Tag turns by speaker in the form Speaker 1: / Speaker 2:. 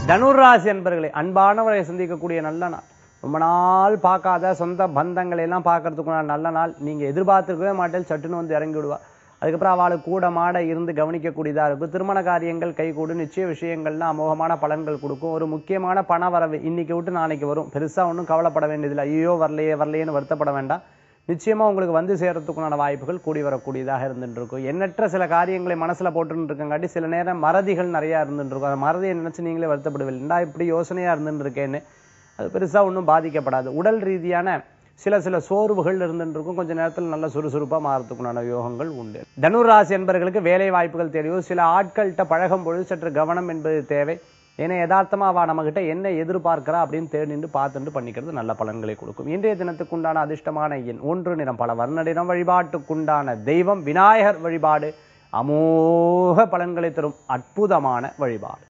Speaker 1: தனுராசி என்பர்களை அன்பானவரை சந்திக்கக்கூடிய நல்ல நாள் ரொம்ப நாள் பார்க்காத சொந்த பந்தங்களை எல்லாம் பார்க்கறதுக்குள்ள நல்ல நாள் நீங்க எதிர்பார்த்துருக்கவே மாட்டேன் சட்டுன்னு வந்து இறங்கி விடுவா அதுக்கப்புறம் அவளுக்கு கூட மாட இருந்து கவனிக்கக்கூடியதா இருக்கும் திருமண காரியங்கள் கைகூடும் நிச்சய விஷயங்கள்லாம் அமோகமான பலன்கள் கொடுக்கும் ஒரு முக்கியமான பண வரவு இன்னைக்கு விட்டு நாளைக்கு வரும் பெருசா ஒன்றும் கவலைப்பட வேண்டியதில்லை ஐயோ வரலையே வரலையேன்னு வருத்தப்பட வேண்டாம் நிச்சயமா உங்களுக்கு வந்து சேரத்துக்குண்டான வாய்ப்புகள் கூடி வரக்கூடியதாக இருந்துட்டு இருக்கும் எண்ணற்ற சில காரியங்களை மனசுல போட்டுன்னு இருக்கங்காட்டி சில நேரம் மறதிகள் நிறைய இருந்துட்டு இருக்கும் அந்த மறதியை நினைச்சு நீங்களே வருத்தப்படுவீங்க இப்படி யோசனையா இருந்துட்டு இருக்கேன்னு அது பெருசா ஒன்றும் பாதிக்கப்படாது உடல் ரீதியான சில சில சோர்வுகள் இருந்துட்டு இருக்கும் கொஞ்ச நேரத்தில் நல்ல சுறுசுறுப்பா மாறத்துக்குண்டான யோகங்கள் உண்டு தனுராசி என்பவர்களுக்கு வேலை வாய்ப்புகள் தெரியும் சில ஆட்கள்கிட்ட பழகும் பொழுது சற்று கவனம் என்பது தேவை ஏன்னா யதார்த்தமா அவ நம்மகிட்ட என்ன எதிர்பார்க்கிறா அப்படின்னு தேடிட்டு பார்த்துட்டு பண்ணிக்கிறது நல்ல பலன்களை கொடுக்கும் இன்றைய தினத்துக்குண்டான அதிர்ஷ்டமான எண் ஒன்று நிறம் பல வர்ண நிறம் வழிபாட்டுக்குண்டான தெய்வம் விநாயகர் வழிபாடு அமோக பலன்களை தரும் அற்புதமான வழிபாடு